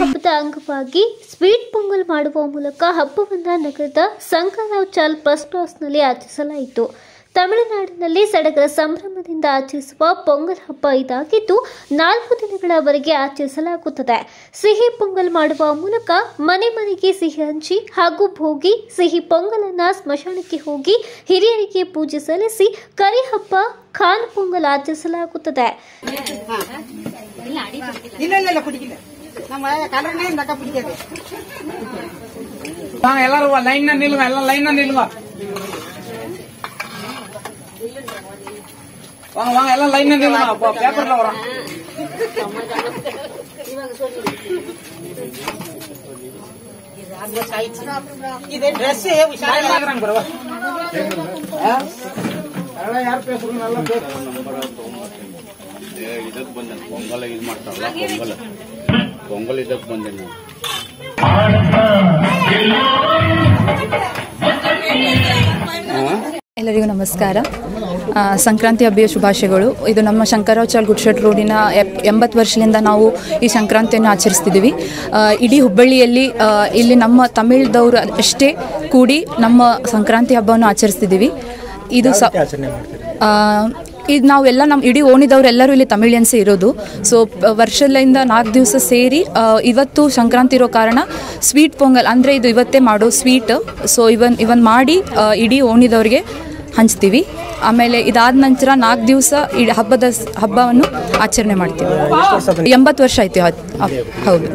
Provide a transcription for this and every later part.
ಹಬ್ಬದ ಅಂಗವಾಗಿ ಸ್ವೀಟ್ ಪೊಂಗಲ್ ಮಾಡುವ ಮೂಲಕ ಹಬ್ಬವನ್ನು ನಗರದ ಸಂಕರಾವ್ ಚಾಲ್ ಬಸ್ ಕ್ರಾಸ್ನಲ್ಲಿ ಆಚರಿಸಲಾಯಿತು ತಮಿಳುನಾಡಿನಲ್ಲಿ ಸಡಗರ ಸಂಭ್ರಮದಿಂದ ಆಚರಿಸುವ ಪೊಂಗಲ್ ಹಬ್ಬ ಇದಾಗಿದ್ದು ನಾಲ್ಕು ದಿನಗಳವರೆಗೆ ಆಚರಿಸಲಾಗುತ್ತದೆ ಸಿಹಿ ಪೊಂಗಲ್ ಮಾಡುವ ಮೂಲಕ ಮನೆ ಮನೆಗೆ ಸಿಹಿ ಹಂಚಿ ಹಾಗೂ ಭೋಗಿ ಸಿಹಿ ಪೊಂಗಲನ್ನ ಸ್ಮಶಾನಕ್ಕೆ ಹೋಗಿ ಹಿರಿಯರಿಗೆ ಪೂಜೆ ಸಲ್ಲಿಸಿ ಕರಿ ಹಬ್ಬ ಖಾನ್ ಪೊಂಗಲ್ ಆಚರಿಸಲಾಗುತ್ತದೆ இல்ல இல்ல இல்ல பிடிக்கல நம்ம கலர்லயே இந்த அக்கா பிடிக்காது வாங்க எல்லாரும் லைனா நில்லுங்க எல்லாம் லைனா நில்லுங்க வாங்க வாங்க எல்லாம் லைனா நில்லுங்க அப்போ பேப்பர்ல வரோம் இது ட்ரெஸ் லைன்ல இருக்கிறாங்க பாரு, வா. ஆ? அதெல்லாம் யார் பேசுறது நல்லா பேசுறோம் ಇದಕ್ಕೆ ಬಂದೆ ಪೊಂಗಲ್ ಇದು ಮಾಡ್ತಾರಲ್ಲ ಪೊಂಗಲ್ ಪೊಂಗಲ್ ಇದಕ್ಕೆ ಬಂದೆ ನಾನು ಎಲ್ಲರಿಗೂ ನಮಸ್ಕಾರ ಆ, ಸಂಕ್ರಾಂತಿ ಹಬ್ಬದ ಶುಭಾಶಯಗಳು ಇದು ನಮ್ಮ ಶಂಕರಾಚಾಲ್ ಗುಡ್ಶೆಟ್ ರೋಡಿನ ಎಪ್- ಎಂಬತ್ತು ವರ್ಷದಿಂದ ನಾವು ಈ ಸಂಕ್ರಾಂತಿಯನ್ನು ಆಚರಿಸ್ತಿದ್ದೀವಿ ಆ, ಇಡೀ ಹುಬ್ಬಳ್ಳಿಯಲ್ಲಿ ಆ, ಇಲ್ಲಿ ನಮ್ಮ ತಮಿಳ್ದವರು ಅಷ್ಟೇ ಕೂಡಿ ನಮ್ಮ ಸಂಕ್ರಾಂತಿ ಹಬ್ಬವನ್ನು ಆಚರಿಸ್ತಿದ್ದೀವಿ ಇದು ಸ ಆ, ಇದು ನಾವೆಲ್ಲ ನಮ್ಮ ಇಡೀ ಓಣಿದವ್ರು ಎಲ್ಲರೂ ಇಲ್ಲಿ ತಮಿಳಿಯನ್ಸೇ ಇರೋದು ಸೊ ವರ್ಷದಿಂದ ನಾಲ್ಕು ದಿವಸ ಸೇರಿ ಆ, ಇವತ್ತು ಸಂಕ್ರಾಂತಿ ಇರೋ ಕಾರಣ ಸ್ವೀಟ್ ಪೊಂಗಲ್ ಅಂದರೆ ಇದು ಇವತ್ತೇ ಮಾಡೋ ಸ್ವೀಟ್ ಸೊ ಇವನ್ ಇವನ್ ಮಾಡಿ ಆ, ಇಡೀ ಓಣಿದವ್ರಿಗೆ ಹಂಚ್ತೀವಿ ಆಮೇಲೆ ಇದಾದ ನಂತರ ನಾಲ್ಕು ದಿವಸ ಈ ಹಬ್ಬದ ಸ್- ಹಬ್ಬವನ್ನು ಆಚರಣೆ ಮಾಡ್ತೀವಿ ಎಂಬತ್ತು ವರ್ಷ ಆಯ್ತು ಆ- ಆ- ಹೌದು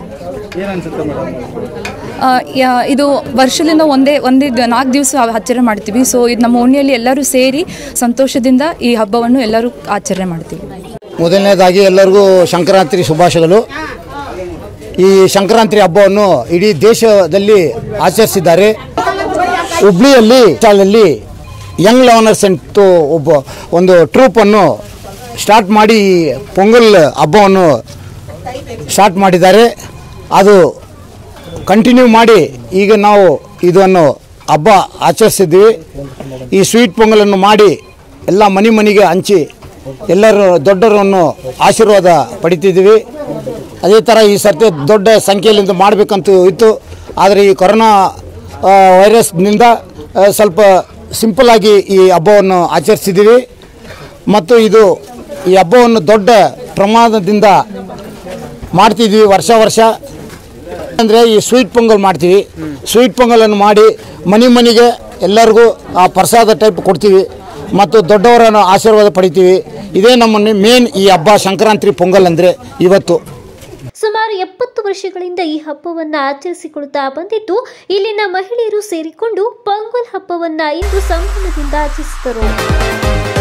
ಆ, ಯಾ- ಇದು ವರ್ಷದಿಂದ ಒಂದೇ ಒಂದೇ ದ- ನಾಲ್ಕು ದಿವಸ ಆಚರಣೆ ಮಾಡ್ತೀವಿ ಸೊ ಇದು ನಮ್ಮ ಓಣಿಯಲ್ಲಿ ಎಲ್ಲರೂ ಸೇರಿ ಸಂತೋಷದಿಂದ ಈ ಹಬ್ಬವನ್ನು ಎಲ್ಲರೂ ಆಚರಣೆ ಮಾಡ್ತೀವಿ ಮೊದಲನೇದಾಗಿ ಎಲ್ಲರಿಗೂ ಸಂಕ್ರಾಂತಿ ಶುಭಾಶಯಗಳು ಈ ಸಂಕ್ರಾಂತಿ ಹಬ್ಬವನ್ನು ಇಡೀ ದೇಶದಲ್ಲಿ ಆಚರಿಸಿದ್ದಾರೆ ಹುಬ್ಳಿಯಲ್ಲಿ ಚಾಲಲ್ಲಿ ಯಂಗ್ ಲವನರ್ಸ್ ಅಂತ ಒಬ್ಬ ಒಂದು ಟ್ರೂಪನ್ನು ಸ್ಟಾರ್ಟ್ ಮಾಡಿ ಈ ಪೊಂಗಲ್ ಹಬ್ಬವನ್ನು ಸ್ಟಾರ್ಟ್ ಮಾಡಿದ್ದಾರೆ ಅದು ಕಂಟಿನ್ಯೂ ಮಾಡಿ ಈಗ ನಾವು ಇದನ್ನು ಹಬ್ಬ ಆಚರಿಸಿದ್ವಿ ಈ ಸ್ವೀಟ್ ಪೊಂಗಲನ್ನು ಮಾಡಿ ಎಲ್ಲ ಮನೆ ಮನೆಗೆ ಹಂಚಿ ಎಲ್ಲರೂ ದೊಡ್ಡರನ್ನು ಆಶೀರ್ವಾದ ಪಡಿತಿದ್ದೀವಿ ಅದೇ ಥರ ಈ ಸರ್ತಿ ದೊಡ್ಡ ಸಂಖ್ಯೆಯಲ್ಲಿಂದ ಮಾಡಬೇಕಂತ ಇತ್ತು ಆದರೆ ಈ ಕೊರೋನಾ ಆ, ವೈರಸ್ನಿಂದ ಆ, ಸ್ವಲ್ಪ ಸಿಂಪಲ್ಲಾಗಿ ಈ ಹಬ್ಬವನ್ನು ಆಚರಿಸಿದ್ದೀವಿ ಮತ್ತು ಇದು ಈ ಹಬ್ಬವನ್ನು ದೊಡ್ಡ ಪ್ರಮಾಣದಿಂದ ಮಾಡ್ತಿದ್ವಿ ವರ್ಷ ವರ್ಷ ಅಂದರೆ ಈ ಸ್ವೀಟ್ ಪೊಂಗಲ್ ಮಾಡ್ತೀವಿ ಸ್ವೀಟ್ ಪೊಂಗಲನ್ನು ಮಾಡಿ ಮನೆ ಮನೆಗೆ ಎಲ್ಲರಿಗೂ ಆ ಪ್ರಸಾದ ಟೈಪ್ ಕೊಡ್ತೀವಿ ಮತ್ತು ದೊಡ್ಡವರನ್ನು ಆಶೀರ್ವಾದ ಪಡಿತೀವಿ ಇದೇ ನಮ್ಮ ಮೇನ್ ಈ ಹಬ್ಬ ಸಂಕ್ರಾಂತಿ ಪೊಂಗಲ್ ಅಂದರೆ ಇವತ್ತು ಸುಮಾರು ಎಪ್ಪತ್ತು ವರ್ಷಗಳಿಂದ ಈ ಹಬ್ಬವನ್ನ ಆಚರಿಸಿಕೊಳ್ತಾ ಬಂದಿದ್ದು ಇಲ್ಲಿನ ಮಹಿಳೆಯರು ಸೇರಿಕೊಂಡು ಪೊಂಗಲ್ ಹಬ್ಬವನ್ನ ಇಂದು ಸಂಭ್ರಮದಿಂದ ಆಚರಿಸಿದರು